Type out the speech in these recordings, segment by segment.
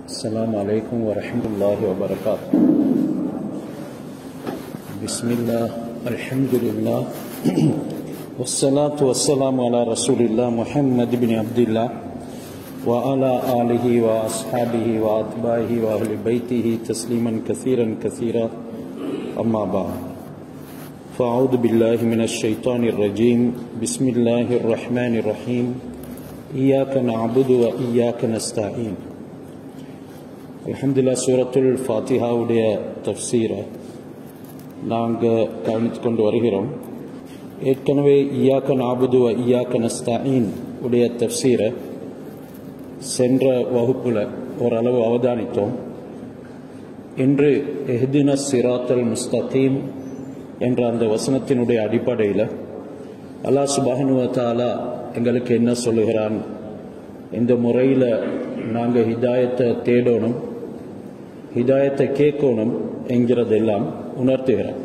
السلام عليكم ورحمة الله وبركاته بسم الله الحمد لله والصلاة والسلام على رسول الله محمد بن عبد الله وعلى آله وأصحابه وأتباعه وأهل بيته تسليما كثيرا كثيرا أما بعد فأعوذ بالله من الشيطان الرجيم بسم الله الرحمن الرحيم إياك نعبد وإياك نستعين அல்ஹம்துல்லா சூரத்துல் ஃபாத்திஹாவுடைய தஃப்சீரை நாங்கள் கவனித்து கொண்டு வருகிறோம் ஏற்கனவே இயாக்க நாபுது இயாக்க நஸ்தாயின் உடைய தஃப்சீரை சென்ற வகுப்பில் ஓரளவு அவதானித்தோம் இன்று எஹ்தின சிராத்தல் முஸ்தகீம் என்ற அந்த வசனத்தினுடைய அடிப்படையில் அல்லாஹ் சுபானுவ தாலா எங்களுக்கு என்ன சொல்லுகிறான் இந்த முறையில் நாங்கள் ஹிதாயத்தை தேடணும் ஹிதாயத்தை கேட்கணும் என்கிறதெல்லாம் உணர்த்துகிறான்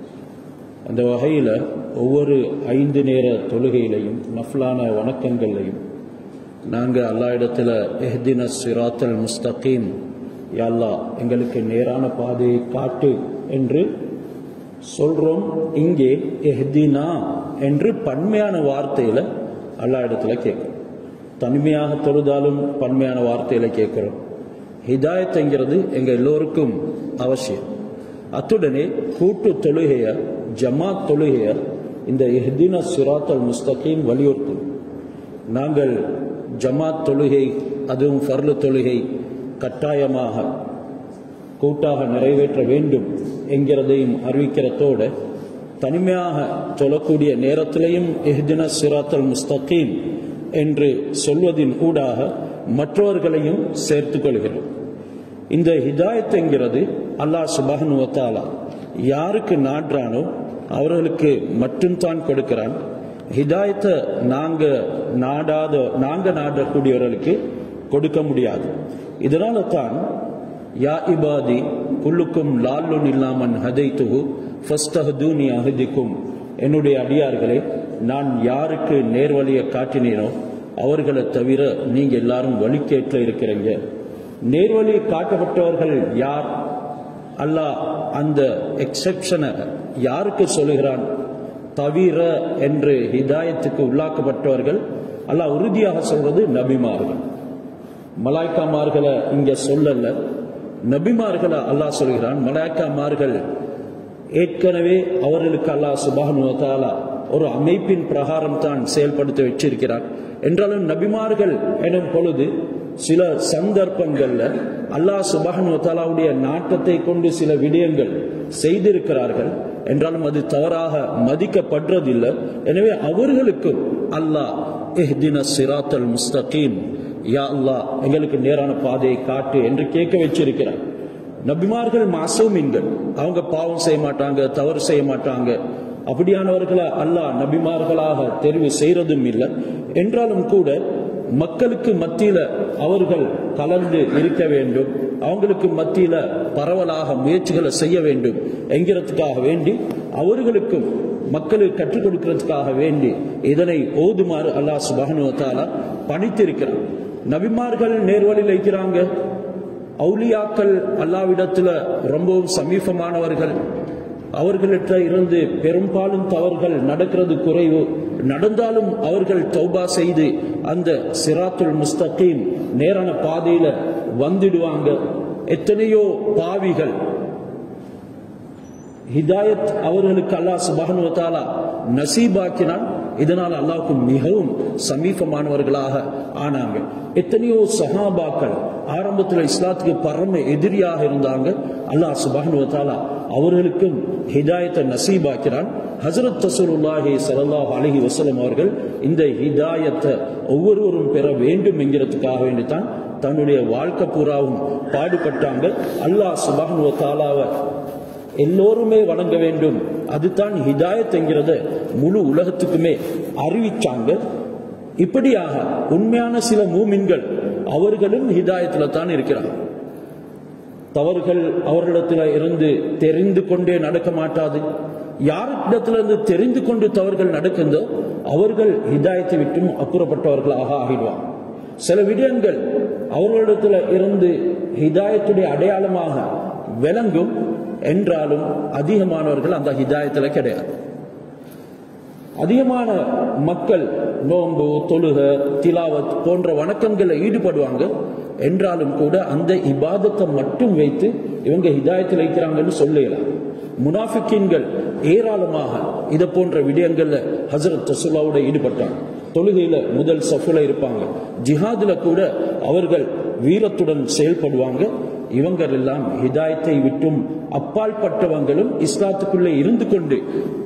அந்த வகையில் ஒவ்வொரு ஐந்து நேர தொழுகையிலையும் நஃப்லான வணக்கங்கள்லையும் நாங்கள் அல்லா இடத்துல எஹ்தின சிராத்தல் முஸ்தகீம் யாழ்லா எங்களுக்கு நேரான பாதையை காட்டு என்று சொல்றோம் இங்கே எஹ்தினா என்று பன்மையான வார்த்தையில் அல்லா இடத்துல கேட்குறோம் தனிமையாக தொழுதாலும் பன்மையான வார்த்தையில கேட்கிறோம் ஹிதாயத்துங்கிறது எங்க எல்லோருக்கும் அவசியம் அத்துடனே கூட்டு தொழுகைய ஜமாத் தொழுகைய இந்த எஹ்தின சிராத்தல் முஸ்தகீம் வலியுறுத்தும் நாங்கள் ஜமாத் தொழுகை அதுவும் ஃபர்லு தொழுகை கட்டாயமாக கூட்டாக நிறைவேற்ற வேண்டும் என்கிறதையும் அறிவிக்கிறதோடு தனிமையாக சொல்லக்கூடிய நேரத்திலையும் எஹ்தின சிராத்தல் முஸ்தகீம் என்று சொல்வதின் ஊடாக மற்றவர்களையும் சேர்த்துக் கொள்கிறோம் இந்த ஹிதாயத் என்கிறது அல்லாஹ் சுபஹனுவத்தாலா யாருக்கு நாடுறானோ அவர்களுக்கு மட்டும்தான் கொடுக்கிறான் ஹிதாயத்தை நாங்க நாடாத நாங்க நாடக்கூடியவர்களுக்கு கொடுக்க முடியாது இதனால தான் யா இபாதி குல்லுக்கும் லால்லுன் இல்லாமன் ஹதைத்துகு ஃபஸ்தஹதூனி அஹதிக்கும் என்னுடைய அடியார்களே நான் யாருக்கு நேர்வழியை காட்டினேனோ அவர்களை தவிர நீங்க எல்லாரும் வழிகேட்டில் இருக்கிறீங்க நேர்வழி காட்டப்பட்டவர்கள் யார் அல்லாஹ் அந்த எக்ஸெப்ஷனை யாருக்கு சொல்லுகிறான் தவிர என்று ஹிதாயத்துக்கு உள்ளாக்கப்பட்டவர்கள் அல்லாஹ் உறுதியாக சொல்றது நபிமார்கள் மலாய்க்காமார்களை இங்க சொல்லல நபிமார்களை அல்லாஹ் சொல்கிறான் மலாய்க்காமார்கள் ஏற்கனவே அவர்களுக்கு அல்லாஹ் சுபானுவத்தாலா ஒரு அமைப்பின் பிரகாரம் தான் செயல்படுத்த வச்சிருக்கிறார் என்றாலும் நபிமார்கள் எனும் பொழுது சில சந்தர்ப்பங்கள்ல அல்லாஹ் சுபஹனுவத்தாலாவுடைய நாட்டத்தை கொண்டு சில விடயங்கள் செய்திருக்கிறார்கள் என்றாலும் அது தவறாக மதிக்கப்படுறதில்லை எனவே அவர்களுக்கும் அல்லாஹ் எஹ்தின சிராத்தல் முஸ்தகீம் யா அல்லாஹ் எங்களுக்கு நேரான பாதையை காட்டு என்று கேட்க வச்சிருக்கிறார் நபிமார்கள் மாசூமீன்கள் அவங்க பாவம் செய்ய மாட்டாங்க தவறு செய்ய மாட்டாங்க அப்படியானவர்களை அல்லாஹ் நபிமார்களாக தெரிவு செய்யறதும் இல்லை என்றாலும் கூட மக்களுக்கு மத்தியில அவர்கள் கலந்து இருக்க வேண்டும் அவங்களுக்கு மத்தியில பரவலாக முயற்சிகளை செய்ய வேண்டும் என்கிறதுக்காக வேண்டி அவர்களுக்கும் மக்களுக்கு கற்றுக் கொடுக்கிறதுக்காக வேண்டி இதனை ஓதுமாறு அல்லாஹ் சுபகனுவத்தாலா பணித்திருக்கிறார் நபிமார்கள் நேர்வழியில் இருக்கிறாங்க அவுலியாக்கள் அல்லாவிடத்துல ரொம்பவும் சமீபமானவர்கள் அவர்களிட்ட இருந்து பெரும்பாலும் தவறுகள் நடக்கிறது குறைவு நடந்தாலும் அவர்கள் தௌபா செய்து அந்த சிராத்துல் முஸ்தகீம் நேரான பாதையில வந்துடுவாங்க எத்தனையோ பாவிகள் ஹிதாயத் அவர்களுக்கு அல்லாஹ் சுபஹனுவத்தாலா நசீபாக்கினான் இதனால் அல்லாவுக்கு மிகவும் சமீபமானவர்களாக ஆனாங்க எத்தனையோ சஹாபாக்கள் ஆரம்பத்தில் இஸ்லாத்துக்கு பரம எதிரியாக இருந்தாங்க அல்லாஹ் சுபஹனுவத்தாலா அவர்களுக்கும் ஹிதாயத்தை நசீபாக்கிறான் ஹசரத் தசூருல்லாஹி சல்லாஹ் அலஹி வசலம் அவர்கள் இந்த ஹிதாயத்தை ஒவ்வொருவரும் பெற வேண்டும் என்கிறதுக்காக வேண்டித்தான் தன்னுடைய வாழ்க்கை பூராவும் பாடுபட்டாங்க அல்லாஹ் சுபஹனுவ தாலாவை எல்லோருமே வணங்க வேண்டும் அதுதான் ஹிதாயத் என்கிறத முழு உலகத்துக்குமே அறிவிச்சாங்க இப்படியாக உண்மையான சில மூமின்கள் அவர்களும் ஹிதாயத்துல தான் இருக்கிறார் தவறுகள் அவர்களிடத்துல இருந்து தெரிந்து கொண்டே நடக்க மாட்டாது யாரிடத்துல இருந்து தெரிந்து கொண்டு தவறுகள் நடக்குதோ அவர்கள் ஹிதாயத்தை விட்டும் அப்புறப்பட்டவர்களாக ஆகிடுவாங்க சில விடயங்கள் அவர்களிடத்துல இருந்து ஹிதாயத்துடைய அடையாளமாக விளங்கும் என்றாலும் அதிகமானவர்கள் அந்த ஹிதாயத்துல கிடையாது அதிகமான மக்கள் நோன்பு தொழுக திலாவத் போன்ற வணக்கங்களில் ஈடுபடுவாங்க என்றாலும் கூட அந்த இபாதத்தை மட்டும் வைத்து இவங்க ஹிதாயத்தில் இருக்கிறாங்கன்னு சொல்லலாம் முனாஃபிக்கின்கள் ஏராளமாக இதை போன்ற விடயங்கள்ல ஹசரத் ரசூலாவோட ஈடுபட்டாங்க தொழுகையில முதல் சஃபுல இருப்பாங்க ஜிஹாதுல கூட அவர்கள் வீரத்துடன் செயல்படுவாங்க இவங்கள் எல்லாம் ஹிதாயத்தை விட்டும் அப்பாற்பட்டவங்களும் இஸ்லாத்துக்குள்ளே இருந்து கொண்டு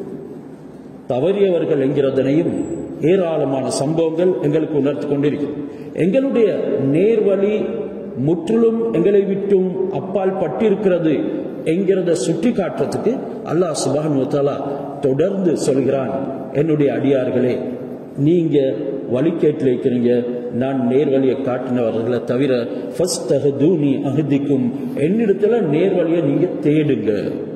தவறியவர்கள் என்கிறதனையும் ஏராளமான சம்பவங்கள் எங்களுக்கு உணர்த்து கொண்டிருக்கிறது எங்களுடைய நேர்வழி முற்றிலும் எங்களை விட்டும் அப்பால் பட்டிருக்கிறது என்கிறத சுட்டி காட்டுறதுக்கு அல்லாஹ் சுபான் தொடர்ந்து சொல்கிறான் என்னுடைய அடியார்களே நீங்க வழிகேட்டில் இருக்கிறீங்க நான் நேர்வழியை காட்டினவர்களை தவிர ஃபஸ்ட் தகுதூனி அகதிக்கும் என்னிடத்துல நேர்வழியை நீங்க தேடுங்க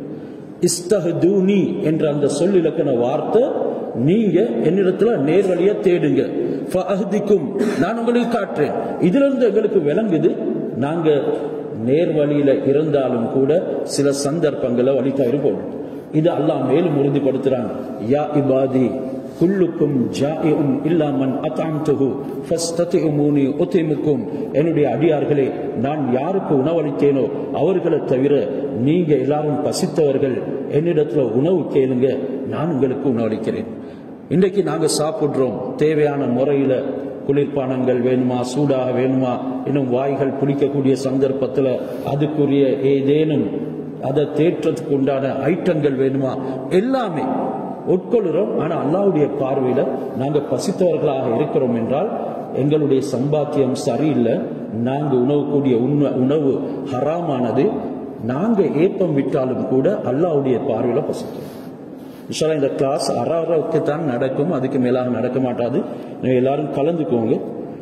இஸ்தஹதூனி என்ற அந்த சொல்லிலக்கண வார்த்தை நீங்க என்னிடத்துல நேர்வழிய தேடுங்க ஃபஅஹ்திக்கும் நான் உங்களுக்கு காட்டுறேன் இதுல இருந்து எங்களுக்கு விளங்குது நாங்க நேர்வழியில இருந்தாலும் கூட சில சந்தர்ப்பங்களை வழி தவறி போடும் இது அல்லாஹ் மேலும் உறுதிப்படுத்துறான் யா இபாதி குல்லுக்கும் ஜாஇஉம் இல்லாமன் அத்தாம்துஹு ஃபஸ்ததிஉமூனி உத்திமுக்கும் என்னுடைய அடியார்களே நான் யாருக்கு உணவளித்தேனோ அவர்களை தவிர நீங்க எல்லாரும் பசித்தவர்கள் என்னிடத்துல உணவு கேளுங்க நான் உங்களுக்கு உணவளிக்கிறேன் இன்றைக்கு நாங்க சாப்பிடுறோம் தேவையான முறையில குளிர்பானங்கள் வேணுமா சூடாக வேணுமா இன்னும் வாய்கள் பிடிக்கக்கூடிய சந்தர்ப்பத்துல அதுக்குரிய ஏதேனும் அதை தேற்றத்துக்கு உண்டான ஐட்டங்கள் வேணுமா எல்லாமே உட்கொள்கிறோம் ஆனா அல்லாவுடைய பார்வையில நாங்க பசித்தவர்களாக இருக்கிறோம் என்றால் எங்களுடைய சம்பாத்தியம் சரியில்லை நாங்க உணவுக்கூடிய உண்மை உணவு ஹராமானது நாங்க ஏப்பம் விட்டாலும் கூட அல்லாவுடைய பார்வையில பசித்தோம் இன்ஷால்லா இந்த கிளாஸ் அறவுக்கு தான் நடக்கும் அதுக்கு மேலாக நடக்க மாட்டாது நீங்க எல்லாரும் கலந்துக்கோங்க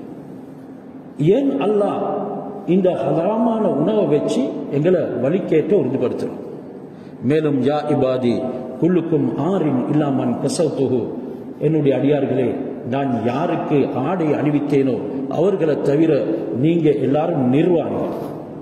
ஏன் அல்லாஹ் இந்த ஹராமான உணவை வச்சு எங்களை வழிகேட்ட உறுதிப்படுத்துறோம் மேலும் யா இபாதி குல்லுக்கும் ஆறின் இல்லாமன் கசத்துகு என்னுடைய அடியார்களே நான் யாருக்கு ஆடை அணிவித்தேனோ அவர்களை தவிர நீங்க எல்லாரும் நிர்வாணிகள்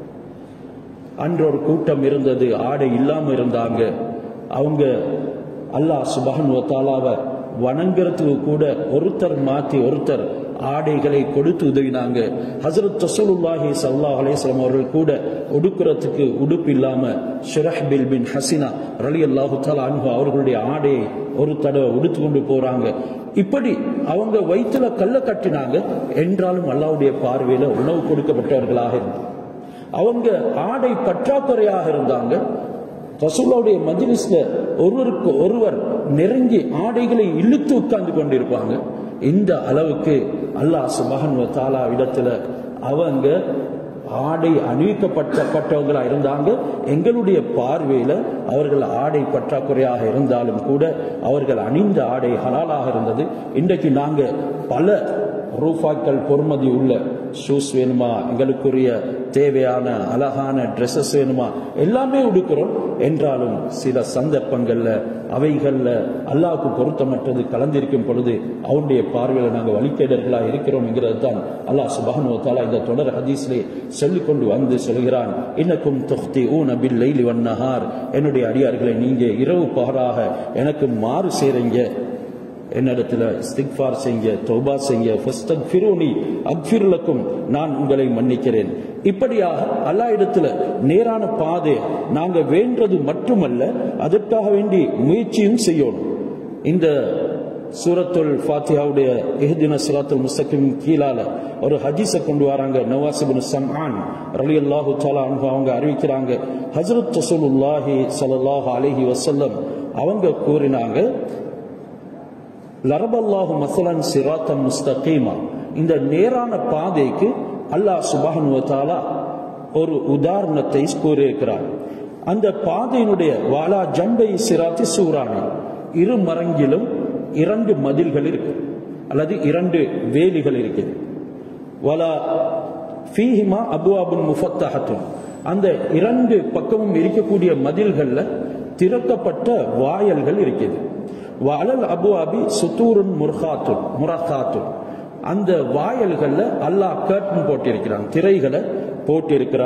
அன்று ஒரு கூட்டம் இருந்தது ஆடை இல்லாம இருந்தாங்க அவங்க அல்லாஹ் சுபஹன் தாலாவை வணங்குறதுக்கு கூட ஒருத்தர் மாத்தி ஒருத்தர் ஆடைகளை கொடுத்து உதவினாங்க ஹசரத் ரசூலுல்லாஹி ஸல்லல்லாஹு அலைஹி வஸல்லம் அவர்கள் கூட உடுக்கிறதுக்கு உடுப்பு இல்லாம ஷுரஹ்பில் பின் ஹசினா ரலியல்லாஹு தஆலா அன்ஹு அவர்களுடைய ஆடையை ஒரு தடவை உடுத்து கொண்டு போறாங்க இப்படி அவங்க வயிற்றுல கல்ல கட்டினாங்க என்றாலும் அல்லாஹ்வுடைய பார்வையில உணவு கொடுக்கப்பட்டவர்களாக இருந்தாங்க அவங்க ஆடை பற்றாக்குறையாக இருந்தாங்க ரசூலாவுடைய மஜ்லிஸ்ல ஒருவருக்கு ஒருவர் நெருங்கி ஆடைகளை இழுத்து உட்கார்ந்து கொண்டிருப்பாங்க இந்த அளவுக்கு அல்லாஹ் சுபஹன் தாலா இடத்துல அவங்க ஆடை அணிவிக்கப்பட்டப்பட்டவங்களா இருந்தாங்க எங்களுடைய பார்வையில அவர்கள் ஆடை பற்றாக்குறையாக இருந்தாலும் கூட அவர்கள் அணிந்த ஆடை ஹலாலாக இருந்தது இன்றைக்கு நாங்க பல ரூபாக்கள் பொறுமதி உள்ள ஷூஸ் வேணுமா எங்களுக்குரிய தேவையான அழகான ட்ரெஸ்ஸஸ் வேணுமா எல்லாமே உடுக்கிறோம் என்றாலும் சில சந்தர்ப்பங்கள்ல அவைகள்ல அல்லாஹ்வுக்கு பொருத்தமற்றது கலந்திருக்கும் பொழுது அவனுடைய பார்வையில நாங்கள் வழிகேடர்களா இருக்கிறோம் என்கிறது தான் அல்லாஹ் சுபஹனு தாலா இந்த தொடர் ஹதீஸ்லே சொல்லிக் கொண்டு வந்து சொல்கிறான் இன்னக்கும் தொஹ்தி ஊன பில் லைலி வன்னஹார் என்னுடைய அடியார்களை நீங்க இரவு பகராக எனக்கு மாறு செய்றீங்க என்னிடத்துல இஸ்திக்ஃபார் செய்ய தௌபா செய்ய ஃபஸ்தக்ஃபிரூனி அக்ஃபிர்லக்கும் நான் உங்களை மன்னிக்கிறேன் இப்படியாக அல்லாஹ் இடத்துல நேரான பாதை நாங்க வேண்டது மட்டுமல்ல அதற்காக வேண்டி முயற்சியும் செய்யணும் இந்த சூரத்துல் ஃபாத்தியாவுடைய இஹ்தின சிராத்துல் முஸ்தகிம் கீழால ஒரு ஹதீஸை கொண்டு வராங்க நவாசிபின் சம்ஆன் ரலியல்லாஹு தஆலா அன்ஹு அவங்க அறிவிக்கிறாங்க ஹஜ்ரத் ரசூலுல்லாஹி ஸல்லல்லாஹு அலைஹி வஸல்லம் அவங்க கூறினாங்க லரபல்லாஹு மசலன் சிராத்தம் முஸ்தகீமா இந்த நேரான பாதைக்கு அல்லாஹ் சுபஹன் தாலா ஒரு உதாரணத்தை கூறியிருக்கிறார் அந்த பாதையினுடைய வாலா ஜம்பை சிராத்தி சூரானி இரு மரங்கிலும் இரண்டு மதில்கள் இருக்கு அல்லது இரண்டு வேலிகள் இருக்குது வலா ஃபீஹிமா அபுவாபுன் முஃபத்தஹத்துன் அந்த இரண்டு பக்கமும் இருக்கக்கூடிய மதில்கள்ல திறக்கப்பட்ட வாயல்கள் இருக்குது வலல் அபுவாபி சுத்தூருன் முர்ஹாத்துன் முரஹாத்துன் அந்த வாயல்கள்ல அல்லாஹ் கர்டன் போட்டிருக்கிறான் திரைகளை போட்டிருக்கிறார்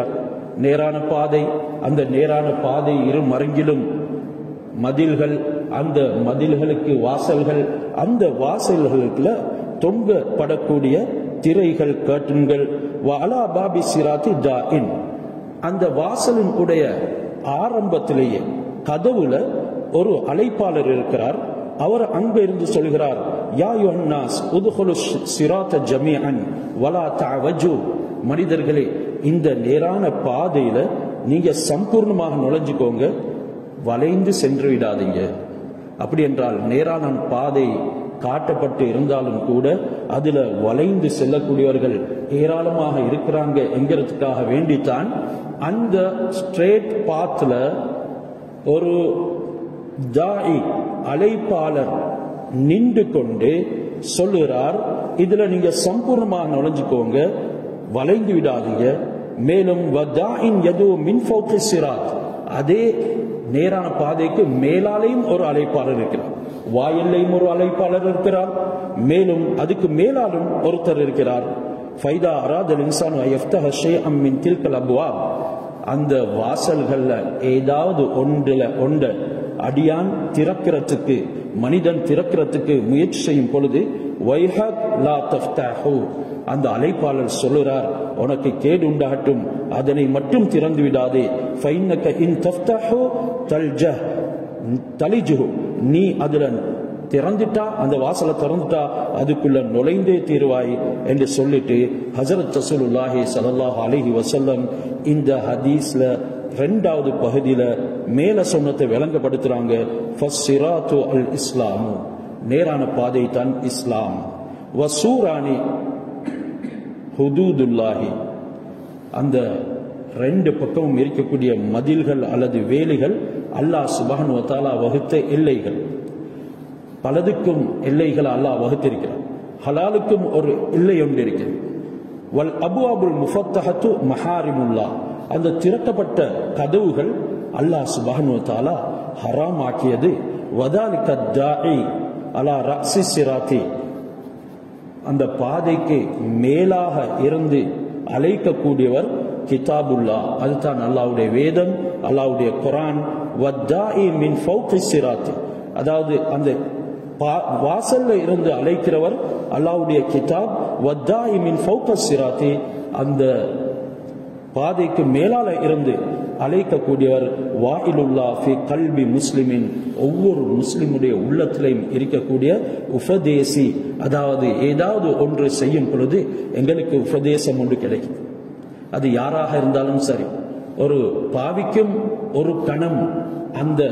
நேரான பாதை அந்த நேரான பாதை இரு மருங்கிலும் மதில்கள் அந்த மதில்களுக்கு வாசல்கள் அந்த வாசல்களுக்குள்ள தொங்கப்படக்கூடிய திரைகள் கர்டன்கள் அலா பாபி சிராத்தி ஜாஇன் அந்த வாசலின் உடைய ஆரம்பத்திலேயே கதவுல ஒரு அழைப்பாளர் இருக்கிறார் அவர் அங்க இருந்து சொல்கிறார் யா யுஹன்னாஸ் உதுகுலு சிராத்த ஜமீஅன் வலா தஅவஜு மனிதர்களே இந்த நேரான பாதையில நீங்க சம்பூர்ணமாக நுழைஞ்சுக்கோங்க வளைந்து சென்று விடாதீங்க அப்படி என்றால் நேரான பாதை காட்டப்பட்டு இருந்தாலும் கூட அதுல வளைந்து செல்லக்கூடியவர்கள் ஏராளமாக இருக்கிறாங்க என்கிறதுக்காக வேண்டித்தான் அந்த ஸ்ட்ரேட் பாத்துல ஒரு தாய் அழைப்பாளர் நின்று கொண்டு சொல்லுகிறார் இதுல நீங்க சம்பூர்ணமாக நுழைஞ்சுக்கோங்க வளைந்து விடாதீங்க மேலும் வதாயின் எது மின் ஃபௌகி சிராத் அதே நேரான பாதைக்கு மேலாலையும் ஒரு அழைப்பாளர் இருக்கிறார் வாயிலையும் ஒரு அழைப்பாளர் இருக்கிறார் மேலும் அதுக்கு மேலாலும் ஒருத்தர் இருக்கிறார் ஃபைதா அராதல் இன்சான் யஃப்தஹ ஷைஅம் மின் தில்கல் அப்வாப் அந்த வாசல்கள்ல ஏதாவது ஒன்றுல ஒன்ற அடியான் திறக்கிறதுக்கு மனிதன் திறக்கிறதுக்கு முயற்சி செய்யும் பொழுது வைஹக் லா தஃப்தஹு அந்த அழைப்பாளர் சொல்லுறார் உனக்கு கேடு உண்டாகட்டும் அதனை மட்டும் திறந்து விடாதே ஃபைன்னக இன் தஃப்தஹு தல்ஜ தலிஜுஹு நீ அதுல திறந்துட்டா அந்த வாசலை திறந்துட்டா அதுக்குள்ள நுழைந்தே தீருவாய் என்று சொல்லிட்டு ஹசரத் ரசூலுல்லாஹி ஸல்லல்லாஹு அலைஹி வஸல்லம் இந்த ஹதீஸ்ல ரெண்டாவது பகுதியில மேல சொன்னதை விளங்கப்படுத்துறாங்க ஃபஸ்ஸிராத்து அல் இஸ்லாமு நேரான பாதை தான் இஸ்லாம் வசூரானி ஹுதூதுல்லாஹி அந்த ரெண்டு பக்கமும் இருக்கக்கூடிய மதில்கள் அல்லது வேலிகள் அல்லாஹ் சுபஹன் வத்தாலா வகுத்த எல்லைகள் பலதுக்கும் எல்லைகள் அல்லாஹ் வகுத்திருக்கிறார் ஹலாலுக்கும் ஒரு எல்லை ஒன்று இருக்கிறது வல் அபு அபுல் முஃபத்தஹத்து மஹாரிமுல்லா அந்த திறக்கப்பட்ட கதவுகள் அல்லாஹ் சுபஹன் வத்தாலா ஹராம் ஆக்கியது வதாலிக தாஇ அலா ரக்ஸி சிராத்தி அந்த பாதைக்கு மேலாக இருந்து அழைக்கக்கூடியவர் கிதாபுல்லா அதுதான் அல்லாவுடைய வேதம் அல்லாவுடைய குரான் வத்தாஇ மின் ஃபௌகி சிராத் அதாவது அந்த பா- வாசல்ல இருந்து அழைக்கிறவர் அல்லாவுடைய கிதாப் வத்தாஇ மின் ஃபௌக சிராத்தி அந்த பாதைக்கு மேலால இருந்து அழைக்கக்கூடியவர் வாயிலுல்லா ஃபி கல்வி முஸ்லிமின் ஒவ்வொரு முஸ்லிமுடைய உள்ளத்திலையும் இருக்கக்கூடிய உபதேசி அதாவது ஏதாவது ஒன்று செய்யும் பொழுது எங்களுக்கு உபதேசம் ஒன்று கிடைக்கும் அது யாராக இருந்தாலும் சரி ஒரு பாவிக்கும் ஒரு கணம் அந்த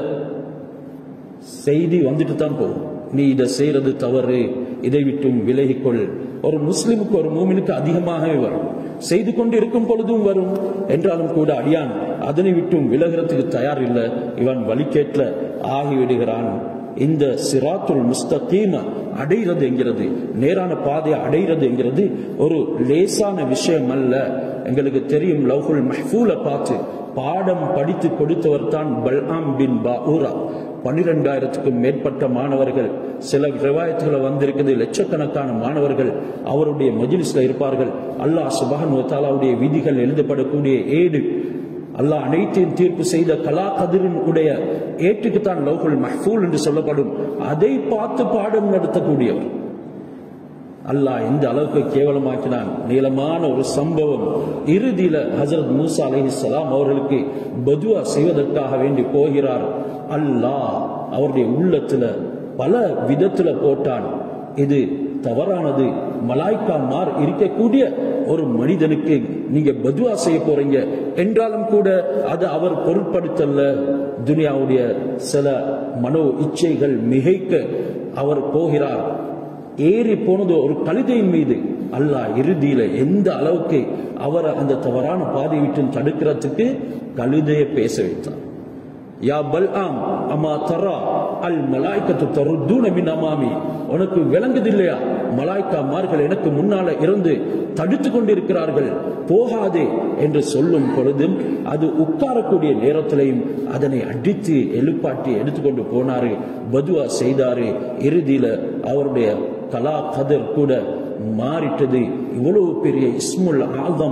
செய்தி வந்துட்டு தான் போகும் நீ இதை செய்யறது தவறு இதை விட்டும் விலகிக்கொள் ஒரு முஸ்லிமுக்கு ஒரு மூமினுக்கு அதிகமாகவே வரும் செய்து கொண்டு இருக்கும் பொழுதும் வரும் என்றாலும் கூட அடியான் அதனை விட்டும் விலகிறதுக்கு தயார் இல்லை இவன் வழிகேட்ல ஆகிவிடுகிறான் இந்த சிராத்துல் முஸ்தகீம அடைகிறது என்கிறது நேரான பாதையை அடைகிறது என்கிறது ஒரு லேசான விஷயம் அல்ல எங்களுக்கு தெரியும் லவ்ஹுல் மஹ்ஃபூல பார்த்து பாடம் படித்து கொடுத்தவர் தான் பல்ஆம் பின் பாஊரா பன்னிரெண்டாயிரத்துக்கும் மேற்பட்ட மாணவர்கள் சில ரிவாயத்துகளை வந்திருக்குது லட்சக்கணக்கான மாணவர்கள் அவருடைய மஜ்லிஸ்ல இருப்பார்கள் அல்லாஹ் சுபஹன் வத்தாலாவுடைய விதிகள் எழுதப்படக்கூடிய ஏடு அல்லாஹ் அனைத்தையும் தீர்ப்பு செய்த கலா கதிரின் உடைய ஏட்டுக்குத்தான் லவ்ஹுல் மஹ்ஃபூல் என்று சொல்லப்படும் அதை பார்த்து பாடம் நடத்தக்கூடியவர் அல்லாஹ் எந்த அளவுக்கு கேவலமாக்கினான் நீளமான ஒரு சம்பவம் இறுதியில ஹசரத் மூசா அலைஹிஸ்ஸலாம் அவர்களுக்கு பதுவா செய்வதற்காக வேண்டி போகிறார் அல்லாஹ் அவருடைய உள்ளத்துல பல விதத்துல போட்டான் இது தவறானது மலாய்க்கா மார் இருக்கக்கூடிய ஒரு மனிதனுக்கு நீங்க பதுவா செய்ய போறீங்க என்றாலும் கூட அது அவர் பொருட்படுத்தல துனியாவுடைய சில மனோ இச்சைகள் மிகைக்க அவர் போகிறார் ஏறி போனது ஒரு கழுதையின் மீது அல்லாஹ் இறுதியில எந்த அளவுக்கு அவரை அந்த தவறான பாதை விட்டு தடுக்கிறதுக்கு கழுதையை பேச வைத்தார் யா பல்ஆம் அம்மா தரா அல் மலாய்க்கத்து தருத்தூன மின் அமாமி உனக்கு விளங்குது இல்லையா மலாய்க்காமார்கள் எனக்கு முன்னால இருந்து தடுத்து கொண்டிருக்கிறார்கள் போகாதே என்று சொல்லும் பொழுதும் அது உட்காரக்கூடிய நேரத்திலையும் அதனை அடித்து எழுப்பாட்டி எடுத்துக்கொண்டு போனாரு பதுவா செய்தாரு இறுதியில அவருடைய கலா கதர் கூட மாறிட்டது இவ்வளவு பெரிய இஸ்முல் ஆதம்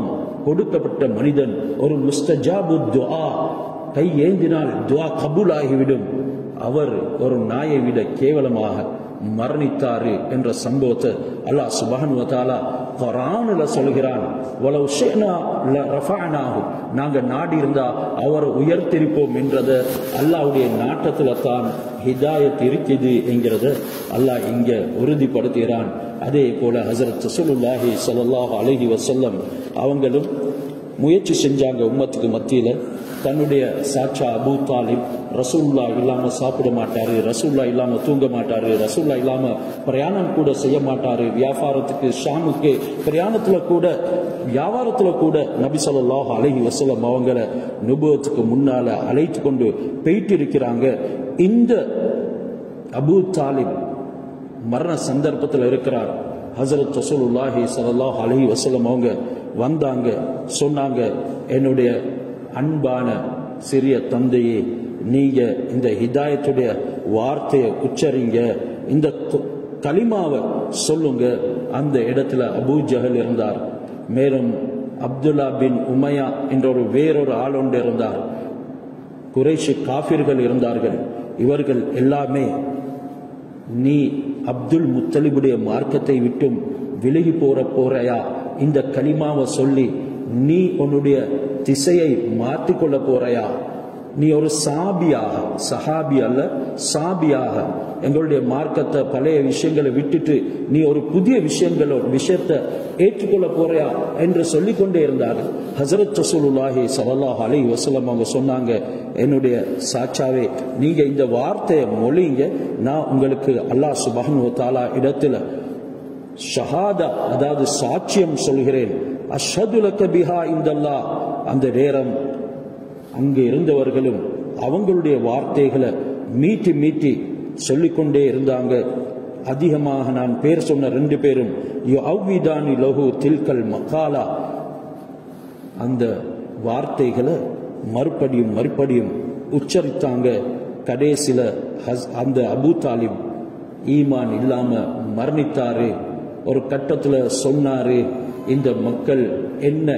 கொடுக்கப்பட்ட மனிதன் ஒரு முஸ்தஜாபு துஆ கை ஏந்தினால் துஆ கபூலாகிவிடும் அவர் ஒரு நாயை விட கேவலமாக மரணித்தாரு என்ற சம்பவத்தை அல்லாஹ் சுபஹானு வதஆலா குர்ஆன்ல சொல்கிறான் வலவ் ஷினா லரஃபஅனாஹு நாங்க நாடி இருந்தா அவரை உயர்த்திருப்போம் என்றத அல்லாஹ்வுடைய நாட்டத்துல தான் ஹிதாயத் இருக்குது என்கிறத அல்லாஹ் இங்க உறுதிப்படுத்துகிறான் அதே போல ஹசரத் ரசூலுல்லாஹி ஸல்லல்லாஹு அலைஹி வஸல்லம் அவங்களும் முயற்சி செஞ்சாங்க உம்மத்துக்கு மத்தியில தன்னுடைய சாச்சா அபூ தாலிப் ரசூல்லா இல்லாம சாப்பிட மாட்டாரு ரசூல்லா இல்லாம தூங்க மாட்டாரு ரசூல்லா இல்லாம பிரயாணம் கூட செய்ய மாட்டாரு வியாபாரத்துக்கு ஷாமுக்கு பிரயாணத்துல கூட வியாபாரத்துல கூட நபி ஸல்லல்லாஹு அலைஹி வஸல்லம் அவங்கள நுபுவத்துக்கு முன்னால அழைத்து கொண்டு போயிட்டு இருக்கிறாங்க இந்த அபூ தாலிப் மரண சந்தர்ப்பத்தில் இருக்கிறார் ஹசரத் ரசூலுல்லாஹி ஸல்லல்லாஹு அலைஹி வஸல்லம் அவங்க வந்தாங்க சொன்னாங்க என்னுடைய அன்பான சிறிய தந்தையே நீங்க இந்த ஹிதாயத்துடைய வார்த்தையை உச்சரிங்க இந்த கு- கலிமாவை சொல்லுங்க அந்த இடத்துல அபூ ஜஹல் இருந்தார் மேலும் அப்துல்லா பின் உமையா என்ற ஒரு வேறொரு ஆளொண்டு இருந்தார் குறைஷி காபிர்கள் இருந்தார்கள் இவர்கள் எல்லாமே நீ அப்துல் முத்தலிபுடைய மார்க்கத்தை விட்டும் விலகி போற போறையா இந்த கலிமாவை சொல்லி நீ உன்னுடைய திசையை மாற்றிக்கொள்ள போறையா நீ ஒரு சாபியாக சஹாபி அல்ல சாபியாக எங்களுடைய மார்க்கத்தை பழைய விஷயங்களை விட்டுட்டு நீ ஒரு புதிய விஷயங்களோ விஷயத்தை ஏற்றுக்கொள்ள போறியா என்று சொல்லிக்கொண்டே இருந்தார்கள் ஹசரத் ரசூலுல்லாஹி ஸல்லல்லாஹு அலைஹி வஸல்லம் அவங்க சொன்னாங்க என்னுடைய சாச்சாவே நீங்க இந்த வார்த்தையை மொழிங்க நான் உங்களுக்கு அல்லாஹ் சுப்ஹானஹு வ தஆலா இடத்துல ஷஹாதா அதாவது சாட்சியம் சொல்கிறேன் அஷ்ஹது லக பிஹா இந்தல்லா அந்த நேரம் அங்கு இருந்தவர்களும் அவங்களுடைய வார்த்தைகளை மீட்டி மீட்டி சொல்லிக்கொண்டே இருந்தாங்க அதிகமாக நான் பேர் சொன்ன ரெண்டு பேரும் யு அவ்விதானி லஹு தில்கல் மகாலா அந்த வார்த்தைகளை மறுபடியும் மறுபடியும் உச்சரித்தாங்க கடைசில ஹஸ்- அந்த அபூ தாலிப் ஈமான் இல்லாம மரணித்தாரு ஒரு கட்டத்துல சொன்னாரு இந்த மக்கள் என்ன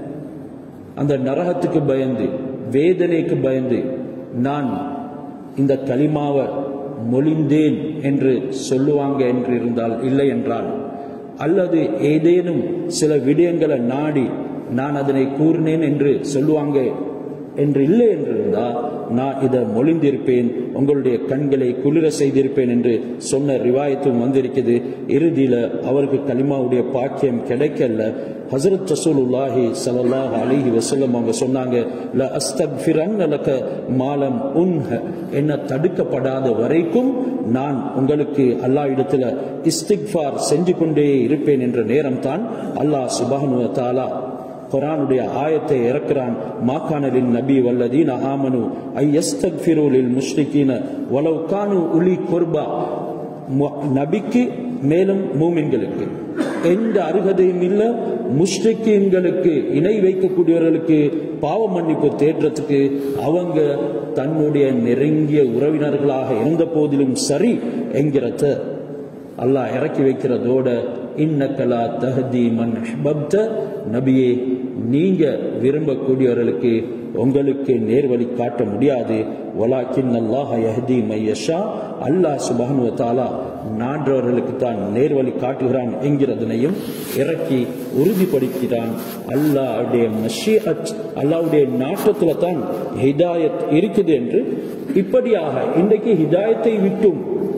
அந்த நரகத்துக்கு பயந்து வேதனைக்கு பயந்து நான் இந்த கலிமாவை மொழிந்தேன் என்று சொல்லுவாங்க என்று இருந்தால் இல்லை என்றால் அல்லது ஏதேனும் சில விடயங்களை நாடி நான் அதனை கூறினேன் என்று சொல்லுவாங்க என்று இல்லை என்று இருந்தால் நான் இதை மொழிந்திருப்பேன் உங்களுடைய கண்களை குளிர செய்திருப்பேன் என்று சொன்ன ரிவாயத்தும் வந்திருக்குது இறுதியில அவருக்கு கலிமாவுடைய பாக்கியம் கிடைக்கல ஹசரத் ரசூலுல்லாஹி ஸல்லல்லாஹு அலைஹி வஸல்லம் அவங்க சொன்னாங்க ல அஸ்தக்ஃபிரன்ன லக மாலம் உன்ஹ என்ன தடுக்கப்படாத வரைக்கும் நான் உங்களுக்கு அல்லாஹ் இடத்துல இஸ்திக்ஃபார் செஞ்சு கொண்டே இருப்பேன் என்ற நேரம் தான் அல்லாஹ் சுப்ஹானஹு வ தஆலா குரானுடைய ஆயத்தை இறக்குறான் மாக்கானலின் நபி வல்லதீன ஆமனு ஐ யஸ்தக்ஃபிரு லில் முஷ்ரிகீன வலவ் கானு உலி குர்பா மு- நபிக்கு மேலும் மூமின்களுக்கு எந்த அருகதையும் இல்ல முஷ்ரிக்கீன்களுக்கு இணை வைக்கக்கூடியவர்களுக்கு பாவ மன்னிப்பு தேற்றத்துக்கு அவங்க தன்னுடைய நெருங்கிய உறவினர்களாக இருந்த போதிலும் சரி என்கிறத அல்லாஹ் இறக்கி வைக்கிறதோட இன்னக்கலா தஹதி மன் அஹ்பப்த நபியே நீங்க விரும்பக்கூடியவர்களுக்கு உங்களுக்கு நேர்வழி காட்ட முடியாது வலாக்கின் அல்லாஹ் யஹ்தி மையஷா அல்லாஹ் சுப்ஹானஹு வ தஆலா நாடுறவர்களுக்கு தான் நேர்வழி காட்டுகிறான் என்கிறதனையும் இறக்கி உறுதிப்படுத்தினான் அல்லாஹ்வுடைய மஷியத் அல்லாஹ்வுடைய நாட்டத்துல தான் ஹிதாயத் இருக்குது என்று இப்படியாக இன்றைக்கு ஹிதாயத்தை விட்டும்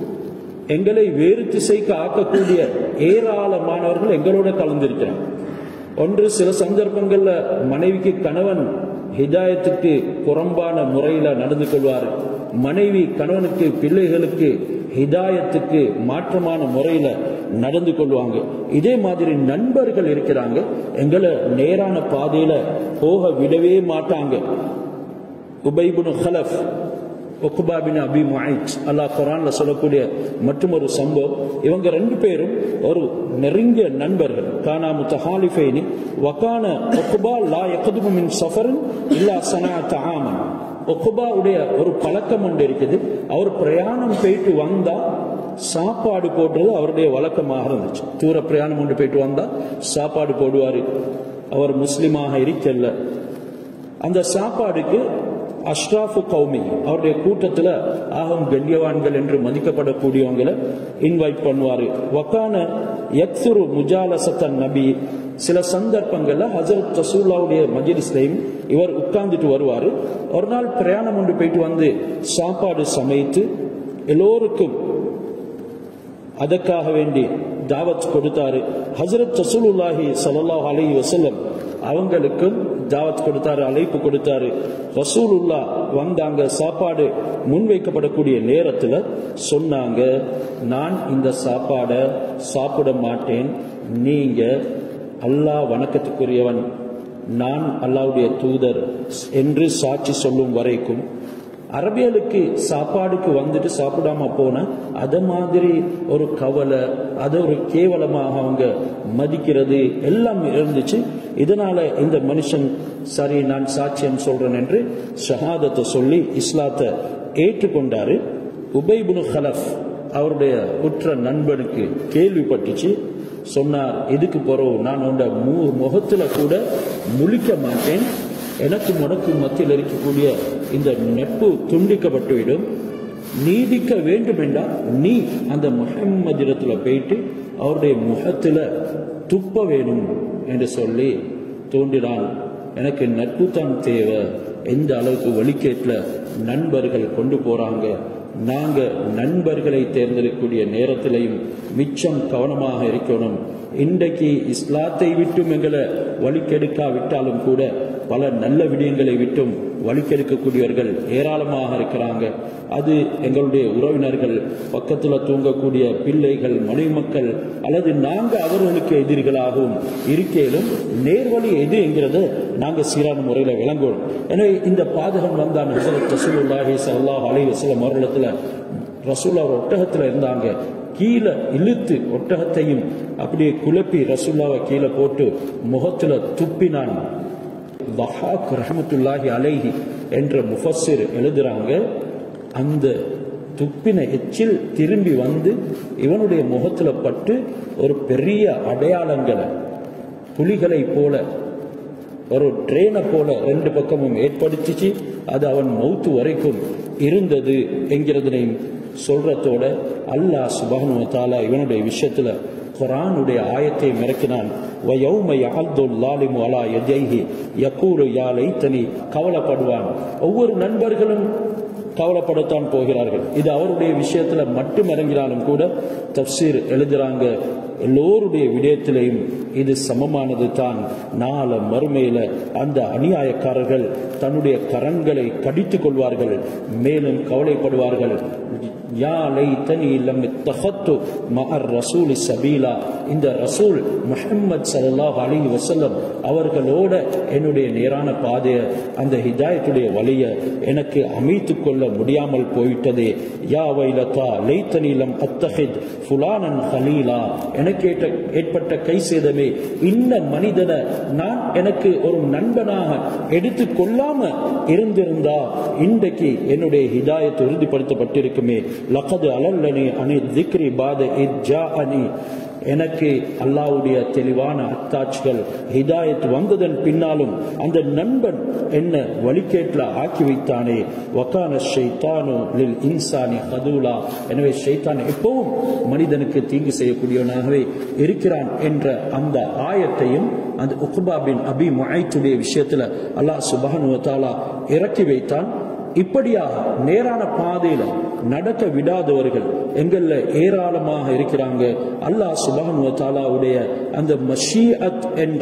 எங்களை வேறு திசைக்கு ஆக்கக்கூடிய ஏராளமானவர்கள் எங்களோட கலந்திருக்கிறார் ஒன்று சில சந்தர்ப்பங்கள்ல மனைவிக்கு கணவன் ஹிதாயத்துக்கு புறம்பான முறையில நடந்து கொள்வார் மனைவி கணவனுக்கு பிள்ளைகளுக்கு ஹிதாயத்துக்கு மாற்றமான முறையில நடந்து கொள்வாங்க இதே மாதிரி நண்பர்கள் இருக்கிறாங்க எங்களை நேரான பாதையில போக விடவே மாட்டாங்க உபைபுன் ஹலஃப் உக்பா பின் அபி முஐத் அல்லாஹ் குரான்ல சொல்லக்கூடிய மற்றும் ஒரு சம்பவம் இவங்க ரெண்டு பேரும் ஒரு நெருங்கிய நண்பர்கள் கானா முத்தஹாலிஃபைனி வகான உக்பா லா யக்துபு மின் சஃபரின் இல்லா சனாஅத் ஆமன் உக்பாவுடைய ஒரு பழக்கம் ஒன்று இருக்குது அவர் பிரயாணம் போயிட்டு வந்தா சாப்பாடு போடுறது அவருடைய வழக்கமாக இருந்துச்சு தூர பிரயாணம் கொண்டு போயிட்டு வந்தா சாப்பாடு போடுவாரு அவர் முஸ்லிமாக இருக்கல அந்த சாப்பாடுக்கு அஷ்ராஃபு கௌமி அவருடைய கூட்டத்தில் ஆகும் கண்ணியவான்கள் என்று மதிக்கப்படக்கூடியவங்களை இன்வைட் பண்ணுவாரு வக்கான யக்சுரு முஜாலசத்தன் நபி சில சந்தர்ப்பங்கள்ல ஹசரத் ரசூல்லாவுடைய மஜிலிஸ்லையும் இவர் உட்கார்ந்துட்டு வருவாரு ஒரு நாள் பிரயாணம் ஒன்று போயிட்டு வந்து சாப்பாடு சமைத்து எல்லோருக்கும் அதற்காக வேண்டி தாவத் கொடுத்தாரு ஹசரத் ரசூலுல்லாஹி ஸல்லல்லாஹு அலைஹி வஸல்லம் அவங்களுக்கும் தாவத் கொடுத்தாரு அழைப்பு கொடுத்தாரு ரசூலுல்லா வந்தாங்க சாப்பாடு முன்வைக்கப்படக்கூடிய நேரத்துல சொன்னாங்க நான் இந்த சாப்பாடை சாப்பிட மாட்டேன் நீங்க அல்லாஹ் வணக்கத்துக்குரியவன் நான் அல்லாவுடைய தூதர் என்று சாட்சி சொல்லும் வரைக்கும் அரபியலுக்கு சாப்பாடுக்கு வந்துட்டு சாப்பிடாம போன அத மாதிரி ஒரு கவலை அதை ஒரு கேவலமாக அவங்க மதிக்கிறது எல்லாம் இருந்துச்சு இதனால இந்த மனுஷன் சரி நான் சாட்சியம் சொல்றேன் என்று ஷஹாதத்தை சொல்லி இஸ்லாத்தை ஏற்றுக்கொண்டாரு உபைபுனு ஹலஃப் அவருடைய உற்ற நண்பனுக்கு கேள்விப்பட்டுச்சு சொன்னார் இதுக்கு பிறகு நான் உன்னோட மு முகத்துல கூட முழிக்க மாட்டேன் எனக்கும் உனக்கும் மத்தியில் இருக்கக்கூடிய இந்த நட்பு துண்டிக்கப்பட்டுவிடும் நீடிக்க வேண்டும் என்றால் நீ அந்த முகம்மதிரத்துல போயிட்டு அவருடைய முகத்துல துப்ப வேணும் என்று சொல்லி தோன்றினான் எனக்கு நட்பு தான் தேவை எந்த அளவுக்கு வழிகேட்டில் நண்பர்கள் கொண்டு போறாங்க நாங்க நண்பர்களை தேர்ந்தெடுக்கக்கூடிய நேரத்திலையும் மிச்சம் கவனமாக இருக்கணும் இன்றைக்கு இஸ்லாத்தை விட்டும் எங்களை வழிக்கெடுக்காவிட்டாலும் கூட பல நல்ல விடயங்களை விட்டும் வழிக்கெடுக்கக்கூடியவர்கள் ஏராளமாக இருக்கிறாங்க அது எங்களுடைய உறவினர்கள் பக்கத்தில் தூங்கக்கூடிய பிள்ளைகள் மனைமக்கள் அல்லது நாங்க அவர்களுக்கு எதிரிகளாகவும் இருக்கையிலும் நேர்வழி எது என்கிறத நாங்க சீரான முறையில் விளங்குவோம் எனவே இந்த பாதகம் வந்தான் ஹசரத் ரசூலுல்லாஹி ஸல்லல்லாஹு அலைஹி வஸல்லம் அவர்களிடத்துல ரசூல்லா ஒரு ஒட்டகத்துல இருந்தாங்க கீழே இழுத்து ஒட்டகத்தையும் அப்படியே குழப்பி ரசூல்லாவை கீழே போட்டு முகத்துல துப்பினான் வஹாக் ரஹமத்துல்லாஹி அலைஹி என்ற முஃபஸிர் எழுதுறாங்க அந்த துப்பின எச்சில் திரும்பி வந்து இவனுடைய முகத்துல பட்டு ஒரு பெரிய அடையாளங்களை புலிகளை போல ஒரு ட்ரெயினை போல ரெண்டு பக்கமும் ஏற்படுத்திச்சு அது அவன் மௌத்து வரைக்கும் இருந்தது என்கிறதனையும் சொல்றதோட அல்லாஹ் சுபஹனு தாலா இவனுடைய விஷயத்துல குரானுடைய ஆயத்தை மிரக்கினான் وَيَوْمَ يَعَضُّ الظَّالِمُ عَلَى يَدَيْهِ يَقُولُ يَا لَيْتَنِي கவலைப்படுவான் ஒவ்வொரு நண்பர்களும் கவலைப்படத்தான் போகிறார்கள் இது அவருடைய விஷயத்துல மட்டும் இறங்கினாலும் கூட தப்சீர் எழுதுறாங்க எல்லோருடைய விடயத்திலையும் இது சமமானது தான் நாள மறுமையில அந்த அநியாயக்காரர்கள் தன்னுடைய கரங்களை கடித்துக் கொள்வார்கள் மேலும் கவலைப்படுவார்கள் யா லைத்தனி லம் இத்தஹத்து மஅர் ரசூல் சபீலா இந்த ரசூல் முஹம்மது ஸல்லல்லாஹு அலைஹி வஸல்லம் அவர்களோட என்னுடைய நேரான பாதைய அந்த ஹிதாயத்துடைய வழிய எனக்கு அமைத்துக் கொள்ள முடியாமல் போய்விட்டதே யா வைலதா லைத்தனி லம் அத்தஹித் ஃபுலானன் ஹலீலா எனக்கு ஏற்ற ஏற்பட்ட கை சேதமே இந்த மனிதனை நான் எனக்கு ஒரு நண்பனாக எடுத்து கொள்ளாம இருந்திருந்தா இன்றைக்கு என்னுடைய ஹிதாயத் உறுதிப்படுத்தப்பட்டிருக்குமே லகது அலல்லனி அனி திக்ரி பாத இஜா அனி எனக்கு அல்லாவுடைய தெளிவான அத்தாட்சிகள் ஹிதாயத் வந்ததன் பின்னாலும் அந்த நண்பன் என்ன வழிகேட்டில் ஆக்கி வைத்தானே வக்கான ஷைத்தானோ லில் இன்சானி ஹதூலா எனவே ஷைத்தான் எப்பவும் மனிதனுக்கு தீங்கு செய்யக்கூடியவனாகவே இருக்கிறான் என்ற அந்த ஆயத்தையும் அந்த உக்பா பின் அபி முஐத்துடைய விஷயத்துல அல்லாஹ் சுபஹனு தாலா இறக்கி வைத்தான் இப்படியாக நேரான பாதையில நடக்க விடாதவர்கள் எங்கள்ல ஏராளமாக இருக்கிறாங்க அல்லாஹ் சுபஹன் தாலாவுடைய அந்த மஷீஅத் என்ற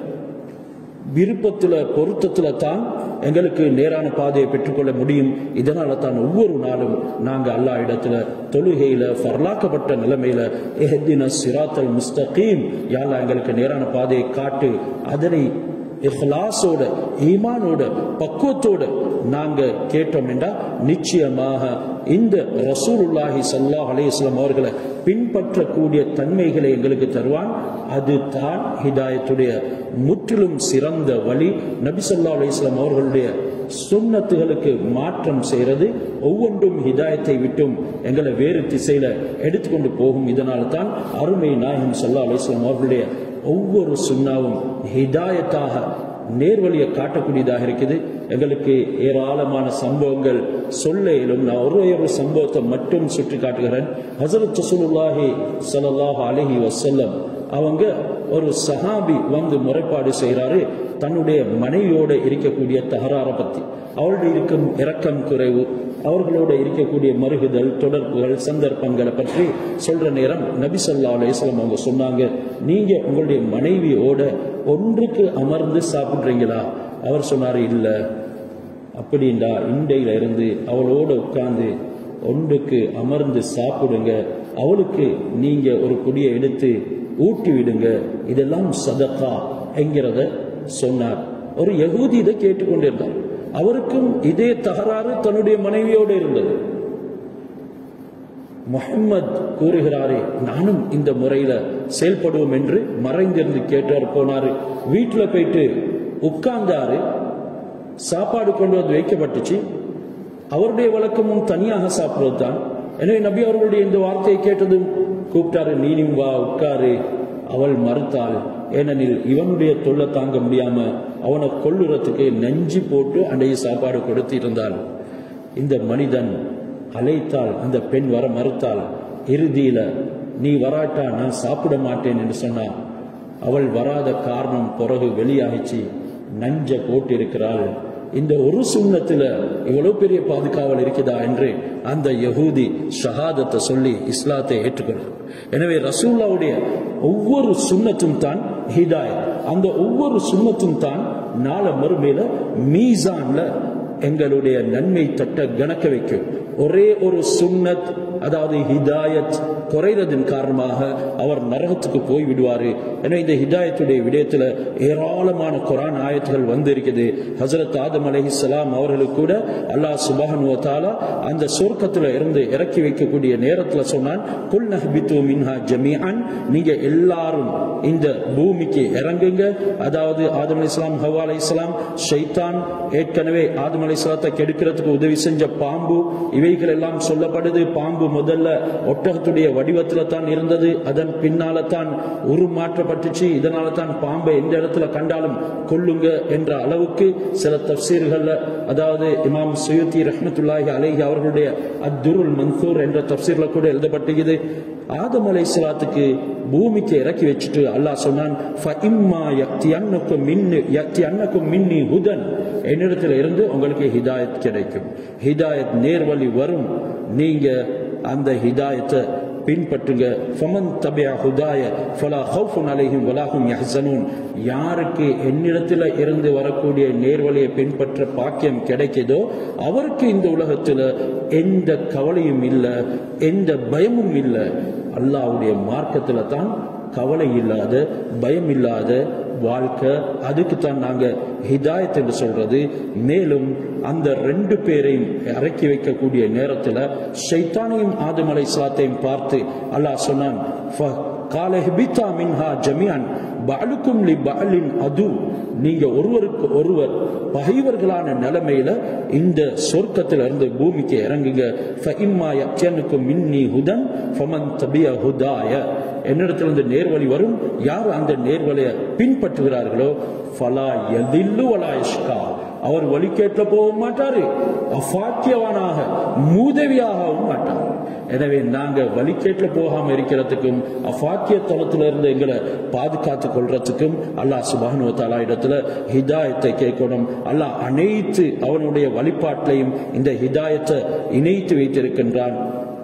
விருப்பத்துல பொருத்தத்துல தான் எங்களுக்கு நேரான பாதையை பெற்றுக்கொள்ள முடியும் இதனால தான் ஒவ்வொரு நாளும் நாங்க அல்லா இடத்துல தொழுகையில ஃபர்லாக்கப்பட்ட நிலைமையில எஹ்தின சிராத்தல் முஸ்தகீம் யாழ்லா எங்களுக்கு நேரான பாதையை காட்டு அதனை இஹ்லாஸோட ஈமானோட பக்குவத்தோட நாங்க கேட்டோம் என்றால் நிச்சயமாக இந்த ரசூலுல்லாஹி சல்லாஹ் அலையம் அவர்களை பின்பற்றக்கூடிய தன்மைகளை எங்களுக்கு தருவான் அது தான் ஹிதாயத்துடைய முற்றிலும் சிறந்த வழி நபி சொல்லா அலையம் அவர்களுடைய சுண்ணத்துகளுக்கு மாற்றம் செய்யறது ஒவ்வொன்றும் ஹிதாயத்தை விட்டும் எங்களை வேறு திசையில எடுத்துக்கொண்டு போகும் இதனால தான் அருமை நாயகம் சல்லா அலிஸ்லாம் அவர்களுடைய ஒவ்வொரு சுண்ணாவும் ஹிதாயத்தாக நேர்வழியை காட்டக்கூடியதாக இருக்குது எங்களுக்கு ஏராளமான சம்பவங்கள் சொல்ல இயலும் நான் ஒரே ஒரு சம்பவத்தை மட்டும் சுட்டி காட்டுகிறேன் ஹசரத் ரசூலுல்லாஹி ஸல்லல்லாஹு அலைஹி வஸல்லம் அவங்க ஒரு சஹாபி வந்து முறைப்பாடு செய்கிறாரு தன்னுடைய மனைவியோட இருக்கக்கூடிய தகராறை பத்தி அவளுடைய இருக்கும் இரக்கம் குறைவு அவர்களோட இருக்கக்கூடிய மருகுதல் தொடர்புகள் சந்தர்ப்பங்களை பற்றி சொல்ற நேரம் நபி சொல்லா அலையம் அவங்க சொன்னாங்க நீங்க உங்களுடைய மனைவியோட ஒன்றுக்கு அமர்ந்து சாப்பிடுறீங்களா அவர் சொன்னாரு இல்ல அப்படின்டா இண்டையில இருந்து அவளோட உட்கார்ந்து ஒன்றுக்கு அமர்ந்து சாப்பிடுங்க அவளுக்கு நீங்க ஒரு குடியை எடுத்து ஊட்டி விடுங்க இதெல்லாம் சதக்கா என்கிறத சொன்னார் ஒரு யகூதி இதை கேட்டுக்கொண்டிருந்தார் அவருக்கும் இதே தகராறு தன்னுடைய மனைவியோடு இருந்தது முஹம்மத் கூறுகிறாரே நானும் இந்த முறையில செயல்படுவோம் என்று மறைந்திருந்து கேட்டார் போனாரு வீட்டுல போயிட்டு உட்கார்ந்தாரு சாப்பாடு கொண்டு வந்து வைக்கப்பட்டுச்சு அவருடைய வழக்கமும் தனியாக சாப்பிடுவது தான் எனவே நபி அவர்களுடைய இந்த வார்த்தையை கேட்டதும் கூப்பிட்டாரு நீனும் வா உட்காரு அவள் மறுத்தாள் ஏனெனில் இவனுடைய தொல்லை தாங்க முடியாம அவனை கொள்ளுறதுக்கு நெஞ்சு போட்டு அன்றைய சாப்பாடு கொடுத்து இருந்தாள் இந்த மனிதன் அழைத்தால் அந்த பெண் வர மறுத்தாள் இறுதியில நீ வராட்டா நான் சாப்பிட மாட்டேன் என்று சொன்னான் அவள் வராத காரணம் பிறகு வெளியாகிச்சு நஞ்ச போட்டிருக்கிறாள் இந்த ஒரு சுண்ணத்துல இவ்வளவு பெரிய பாதுகாவல் இருக்குதா என்று அந்த யகூதி ஷஹாதத்தை சொல்லி இஸ்லாத்தை ஏற்றுக்கொள்ளும் எனவே ரசூல்லாவுடைய ஒவ்வொரு சுண்ணத்தும் தான் ஹிதாயத் அந்த ஒவ்வொரு சுண்ணத்தும் தான் நாள மறுமையில மீசான்ல எங்களுடைய நன்மை தட்ட கணக்க வைக்கும் ஒரே ஒரு சுன்னத் அதாவது ஹிதாயத் குறைறதின் காரணமாக அவர் நரகத்துக்கு போய் விடுவாரு எனவே இந்த ஹிதாயத்துடைய விடயத்துல ஏராளமான குரான் ஆயத்துகள் வந்து இருக்குது ஹசரத் ஆதம் அலைஹிஸ்ஸலாம் அவர்களுக்கு கூட அல்லாஹ் சுபஹன் தாலா அந்த சொர்க்கத்துல இருந்து இறக்கி வைக்கக்கூடிய நேரத்துல சொன்னான் குல் நஹ்பித்து மின்ஹா ஜமீஅன் நீங்க எல்லாரும் இந்த பூமிக்கு இறங்குங்க அதாவது ஆதம் அலைஹிஸ்ஸலாம் ஹவ்வா அலைஹிஸ்ஸலாம் ஷைத்தான் ஏற்கனவே ஆதம் அலைஹிஸ்ஸலாத்தை கெடுக்கிறதுக்கு உதவி செஞ்ச பாம்பு இவைகள் எல்லாம் சொல்லப்படுது பாம்பு முதல்ல ஒட்டகத்துடைய வடிவத்துல தான் இருந்தது அதன் பின்னால தான் உருமாற்றப்பட்டுச்சு இதனால தான் பாம்பை எந்த இடத்துல கண்டாலும் கொல்லுங்க என்ற அளவுக்கு சில தப்சீர்கள்ல அதாவது இமாம் சுயுத்தி ரஹ்மத்துல்லாஹி அலைஹி அவர்களுடைய அத்துருல் மன்சூர் என்ற தப்சீர்ல கூட எழுதப்பட்டிருக்குது ஆதம் அலை சலாத்துக்கு பூமிக்கு இறக்கி வச்சுட்டு அல்லாஹ் சொன்னான் மின்னி ஹுதன் என்னிடத்துல இருந்து உங்களுக்கு ஹிதாயத் கிடைக்கும் ஹிதாயத் நேர்வழி வரும் நீங்க அந்த ஹிதாயத்தை பின்பற்றுங்க ஃபமன் தபியா ஹுதாய ஃபலா ஹவுஃபுன் அலைஹிம் வலாஹும் யஹ்சனூன் யாருக்கு என்னிடத்துல இருந்து வரக்கூடிய நேர்வழியை பின்பற்ற பாக்கியம் கிடைக்குதோ அவருக்கு இந்த உலகத்துல எந்த கவலையும் இல்லை எந்த பயமும் இல்லை அல்லாஹ்வுடைய மார்க்கத்துல தான் கவலை இல்லாத பயம் இல்லாத வாழ்க்கை அதுக்கு தான் நாங்க ஹிதாயத் என்று சொல்றது மேலும் அந்த ரெண்டு பேரையும் இறக்கி வைக்கக்கூடிய நேரத்துல ஷைத்தானையும் ஆதம் அலை சாத்தையும் பார்த்து அல்லாஹ் சொன்னான் கால ஹிபிதா மின்ஹா ஜமியான் பலுக்கும் லி பலின் அது நீங்க ஒருவருக்கு ஒருவர் பகைவர்களான நிலைமையில இந்த சொர்க்கத்துல இருந்து பூமிக்கு இறங்குங்க ஃபஇம்மா யக்யனுக்கும் மின்னி ஹுதன் ஃபமன் தபிய ஹுதாய என்னிடத்திலிருந்து நேர்வழி வரும் யார் அந்த நேர்வழியை பின்பற்றுகிறார்களோ ஃபலா எதில்லு வலா இஷ்கா அவர் வழிகேட்டில் போக மாட்டாரு அஃபாக்கியவானாக மூதவியாகவும் மாட்டார் எனவே நாங்க வழிகேட்டில் போகாம இருக்கிறதுக்கும் அஃபாக்கிய தளத்துல இருந்து எங்களை பாதுகாத்துக் கொள்றதுக்கும் அல்லாஹ் சுபானு தாலா இடத்துல ஹிதாயத்தை கேட்கணும் அல்லாஹ் அனைத்து அவனுடைய வழிபாட்டிலையும் இந்த ஹிதாயத்தை இணைத்து வைத்திருக்கின்றான்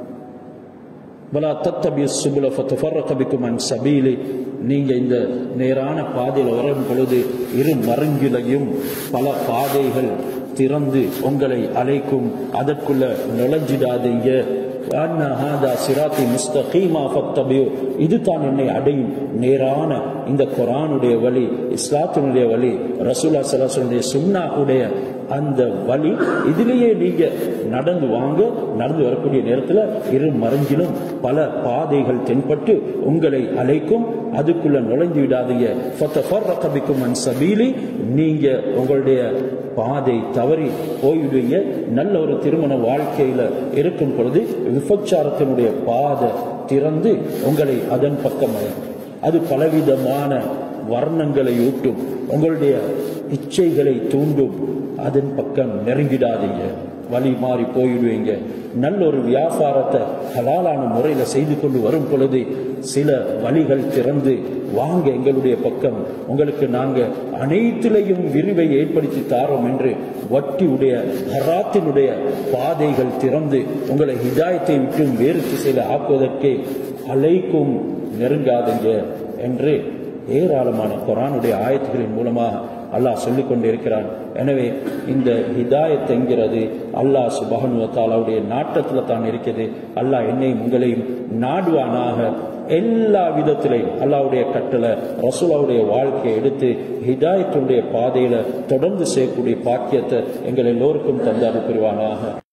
வலா தத்தபி சுபுல ஃபத்துஃபர்ரக பிக்கும் அன் சபீலி நீங்க இந்த நேரான பாதையில் வரும் பொழுது இரு மருங்கிலையும் பல பாதைகள் திறந்து உங்களை அழைக்கும் அதற்குள்ள நுழைஞ்சிடாதீங்க சிராத்தி முஸ்தகீமா ஃபத்தபியோ இதுதான் என்னை அடையும் நேரான இந்த குரானுடைய வழி இஸ்லாத்தினுடைய வழி ரசூலா சலாசனுடைய சுன்னாவுடைய அந்த வழி இதிலேயே நீங்க நடந்து வாங்க நடந்து வரக்கூடிய நேரத்தில் இரு மறைஞ்சிலும் பல பாதைகள் தென்பட்டு உங்களை அழைக்கும் அதுக்குள்ள நுழைந்து விடாதீங்க ஃபத்தஃபர்ரகபிக்கும் அன் சபீலி நீங்க உங்களுடைய பாதை தவறி போய்விடுவீங்க நல்ல ஒரு திருமண வாழ்க்கையில இருக்கும் பொழுது விபச்சாரத்தினுடைய பாதை திறந்து உங்களை அதன் பக்கம் அது பலவிதமான வர்ணங்களை ஊட்டும் உங்களுடைய இச்சைகளை தூண்டும் அதன் பக்கம் நெருங்கிடாதீங்க வழி மாறி போயிடுவீங்க நல்ல ஒரு வியாபாரத்தை ஹலாலான முறையில செய்து கொண்டு வரும் பொழுது சில வழிகள் திறந்து வாங்க எங்களுடைய பக்கம் உங்களுக்கு நாங்க அனைத்திலையும் விரிவை ஏற்படுத்தி தாரோம் என்று வட்டியுடைய ஹராத்தினுடைய பாதைகள் திறந்து உங்களை ஹிதாயத்தை விட்டு வேறு திசையில ஆக்குவதற்கே அலைக்கும் நெருங்காதுங்க என்று ஏராளமான குரானுடைய ஆயத்துகளின் மூலமாக அல்லாஹ் சொல்லிக் கொண்டிருக்கிறான் எனவே இந்த ஹிதாயத் என்கிறது அல்லாஹ் சுபகனுவத்தாலாவுடைய நாட்டத்தில் தான் இருக்கிறது அல்லாஹ் என்னையும் உங்களையும் நாடுவானாக எல்லா விதத்திலையும் அல்லாவுடைய கட்டளை ரசூலாவுடைய வாழ்க்கையை எடுத்து ஹிதாயத்துடைய பாதையில தொடர்ந்து செய்யக்கூடிய பாக்கியத்தை எங்கள் எல்லோருக்கும் தந்தாரு புரிவானாக